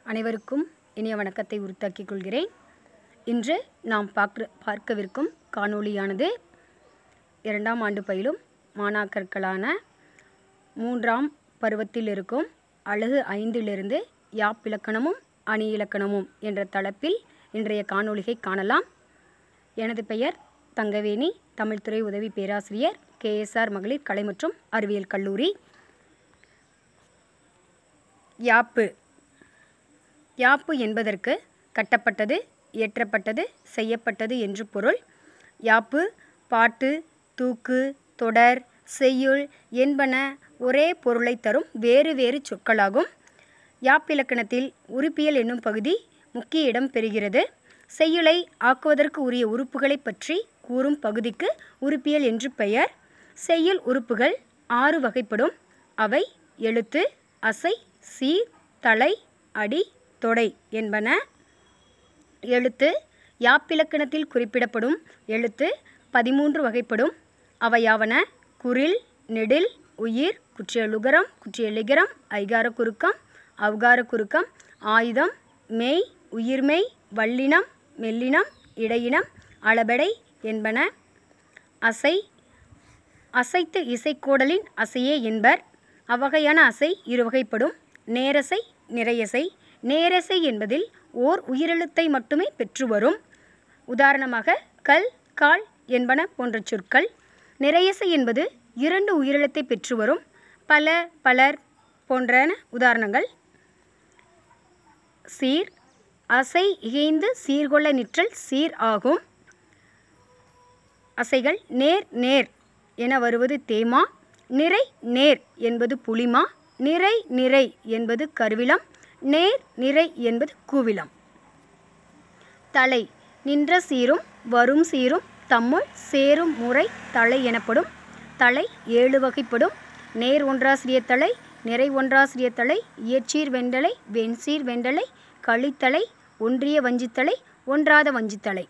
அனைவருக்கும் இனிய வணக்கத்தை உரித்தாக்கிக் கொள்கிறேன் இன்று நாம் பார்க்க பார்க்கவிருக்கும் காணொளியானது இரண்டாம் ஆண்டு பயிலும் மாணாக்கர்களான மூன்றாம் பருவத்தில் இருக்கும் அழகு ஐந்திலிருந்து யாப்பிலக்கணமும் அணி இலக்கணமும் என்ற தலைப்பில் இன்றைய காணொளியை காணலாம் எனது பெயர் தங்கவேணி தமிழ்துறை உதவி பேராசிரியர் கேஎஸ்ஆர் மகளிர் கலை மற்றும் அறிவியல் கல்லூரி யாப்பு யாப்பு என்பதற்கு கட்டப்பட்டது இயற்றப்பட்டது செய்யப்பட்டது என்று பொருள் யாப்பு பாட்டு தூக்கு தொடர் செய்யுள் என்பன ஒரே பொருளை தரும் வேறு வேறு சொற்களாகும் யாப்பிலக்கணத்தில் உறுப்பியல் என்னும் பகுதி முக்கிய இடம் பெறுகிறது செய்யுளை ஆக்குவதற்கு உரிய உறுப்புகளை பற்றி கூறும் பகுதிக்கு உறுப்பியல் என்று பெயர் செய்யுள் உறுப்புகள் ஆறு வகைப்படும் அவை எழுத்து அசை சீர் தலை அடி தொடை என்பன எழுத்து யாப்பிலக்கணத்தில் குறிப்பிடப்படும் எழுத்து பதிமூன்று வகைப்படும் அவையாவன குரில் நெடில் உயிர் குற்றியலுகரம் குற்றியலிகரம் ஐகார குறுக்கம் அவுகார குறுக்கம் ஆயுதம் மெய் உயிர்மெய் வல்லினம் மெல்லினம் இடையினம் அளபெடை என்பன அசை அசைத்து இசைக்கோடலின் அசையே என்பர் அவ்வகையான அசை இருவகைப்படும் நேரசை நிறையசை நேரசை என்பதில் ஓர் உயிரெழுத்தை மட்டுமே பெற்று வரும் உதாரணமாக கல் கால் என்பன போன்ற சொற்கள் நிறையசை என்பது இரண்டு உயிரெழுத்தை பெற்று வரும் பல பலர் போன்றன உதாரணங்கள் சீர் அசை இகைந்து சீர்கொள்ள நிற்றல் சீர் ஆகும் அசைகள் நேர் நேர் என வருவது தேமா நிறை நேர் என்பது புளிமா நிறை நிறை என்பது கருவிலம் நேர் நிறை என்பது கூவிலம் தலை நின்ற சீரும் வரும் சீரும் தம்முள் சேரும் முறை தலை எனப்படும் தலை ஏழு வகைப்படும் நேர் ஒன்றாசிரிய தலை நிறை ஒன்றாசிரிய தலை இயற்சீர் வெண்டலை வெண்சீர் வெண்டலை களித்தலை ஒன்றிய வஞ்சித்தலை ஒன்றாத வஞ்சித்தலை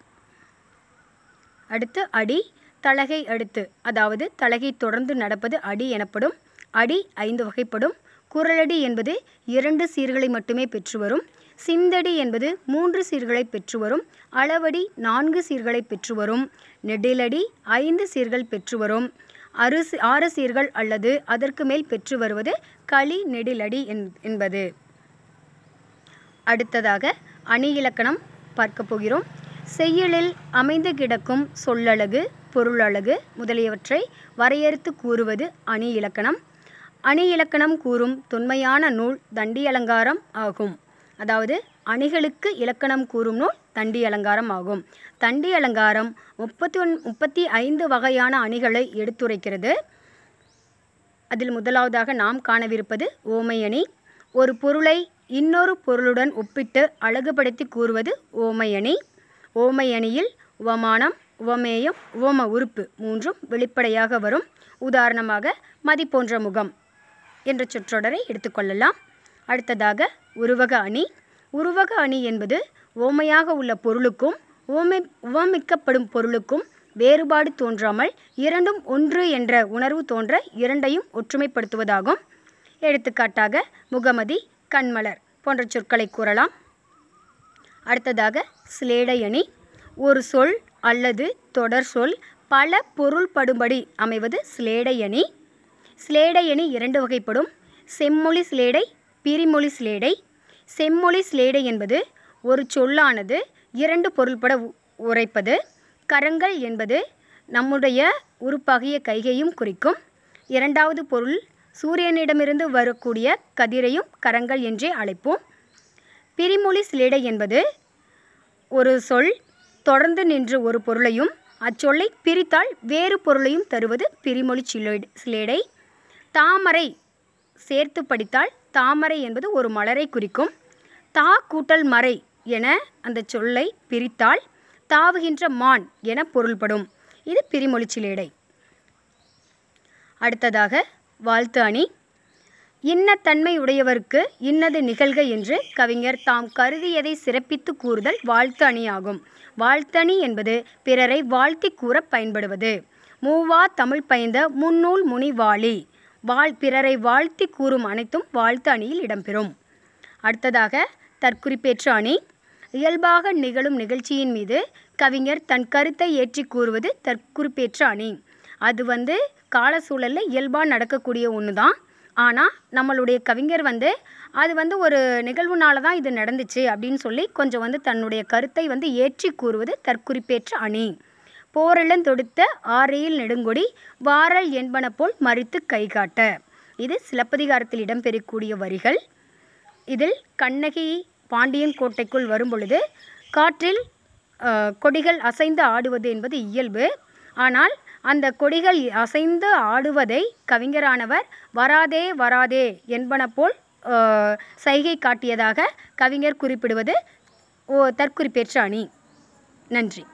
அடுத்து அடி தலகை அடுத்து அதாவது தலகை தொடர்ந்து நடப்பது அடி எனப்படும் அடி ஐந்து வகைப்படும் குரலடி என்பது இரண்டு சீர்களை மட்டுமே பெற்று வரும் சிந்தடி என்பது மூன்று சீர்களை பெற்று வரும் அளவடி நான்கு சீர்களை பெற்று வரும் நெடிலடி ஐந்து சீர்கள் பெற்று வரும் அறு ஆறு சீர்கள் அல்லது அதற்கு மேல் பெற்று வருவது களி நெடிலடி என்பது அடுத்ததாக அணி இலக்கணம் பார்க்க போகிறோம் செய்யுளில் அமைந்து கிடக்கும் சொல்லழகு பொருளழகு முதலியவற்றை வரையறுத்து கூறுவது அணி இலக்கணம் அணி இலக்கணம் கூறும் தொன்மையான நூல் தண்டி அலங்காரம் ஆகும் அதாவது அணிகளுக்கு இலக்கணம் கூறும் நூல் தண்டி அலங்காரம் ஆகும் தண்டி அலங்காரம் முப்பத்தி ஒன் முப்பத்தி ஐந்து வகையான அணிகளை எடுத்துரைக்கிறது அதில் முதலாவதாக நாம் காணவிருப்பது ஓமை அணி ஒரு பொருளை இன்னொரு பொருளுடன் ஒப்பிட்டு அழகுபடுத்தி கூறுவது ஓமை அணி ஓமை அணியில் உவமானம் உவமேயம் உவம உறுப்பு மூன்றும் வெளிப்படையாக வரும் உதாரணமாக மதி போன்ற முகம் என்ற சொற்றொடரை எடுத்துக்கொள்ளலாம் அடுத்ததாக உருவக அணி உருவக அணி என்பது ஓமையாக உள்ள பொருளுக்கும் ஓமை உவமிக்கப்படும் பொருளுக்கும் வேறுபாடு தோன்றாமல் இரண்டும் ஒன்று என்ற உணர்வு தோன்ற இரண்டையும் ஒற்றுமைப்படுத்துவதாகும் எடுத்துக்காட்டாக முகமதி கண்மலர் போன்ற சொற்களை கூறலாம் அடுத்ததாக சிலேடை அணி ஒரு சொல் அல்லது தொடர் சொல் பல பொருள்படும்படி அமைவது சிலேடை அணி சிலேடை அணி இரண்டு வகைப்படும் செம்மொழி சிலேடை பிரிமொழி சிலேடை செம்மொழி சிலேடை என்பது ஒரு சொல்லானது இரண்டு பொருள்பட உரைப்பது கரங்கள் என்பது நம்முடைய உறுப்பாகிய கைகையும் குறிக்கும் இரண்டாவது பொருள் சூரியனிடமிருந்து வரக்கூடிய கதிரையும் கரங்கள் என்றே அழைப்போம் பிரிமொழி சிலேடை என்பது ஒரு சொல் தொடர்ந்து நின்று ஒரு பொருளையும் அச்சொல்லை பிரித்தால் வேறு பொருளையும் தருவது பிரிமொழி சிலேடை தாமரை சேர்த்து படித்தால் தாமரை என்பது ஒரு மலரை குறிக்கும் தா கூட்டல் மறை என அந்த சொல்லை பிரித்தால் தாவுகின்ற மான் என பொருள்படும் இது பிரிமொழி சிலேடை அடுத்ததாக வாழ்த்து அணி இன்ன தன்மை உடையவருக்கு இன்னது நிகழ்க என்று கவிஞர் தாம் கருதியதை சிறப்பித்து கூறுதல் வாழ்த்து அணியாகும் வாழ்த்தணி என்பது பிறரை வாழ்த்தி கூற பயன்படுவது மூவா தமிழ் பயந்த முன்னூல் முனிவாளி வாழ் பிறரை வாழ்த்தி கூறும் அனைத்தும் வாழ்த்து அணியில் இடம்பெறும் அடுத்ததாக தற்குறிப்பேற்ற அணி இயல்பாக நிகழும் நிகழ்ச்சியின் மீது கவிஞர் தன் கருத்தை ஏற்றி கூறுவது தற்குறிப்பேற்ற அணி அது வந்து கால சூழலில் இயல்பாக நடக்கக்கூடிய ஒன்று தான் ஆனால் நம்மளுடைய கவிஞர் வந்து அது வந்து ஒரு நிகழ்வுனால தான் இது நடந்துச்சு அப்படின்னு சொல்லி கொஞ்சம் வந்து தன்னுடைய கருத்தை வந்து ஏற்றி கூறுவது தற்குறிப்பேற்ற அணி போரிளம் தொடுத்த ஆரையில் நெடுங்கொடி வாரல் என்பன போல் மறித்து கைகாட்ட இது சிலப்பதிகாரத்தில் இடம்பெறக்கூடிய வரிகள் இதில் கண்ணகி பாண்டியன் கோட்டைக்குள் வரும்பொழுது காற்றில் அஹ், கொடிகள் அசைந்து ஆடுவது என்பது இயல்பு ஆனால் அந்த கொடிகள் அசைந்து ஆடுவதை கவிஞரானவர் வராதே வராதே என்பன போல் அஹ், சைகை காட்டியதாக கவிஞர் குறிப்பிடுவது ஓ தற்குறிப்பேற்ற அணி நன்றி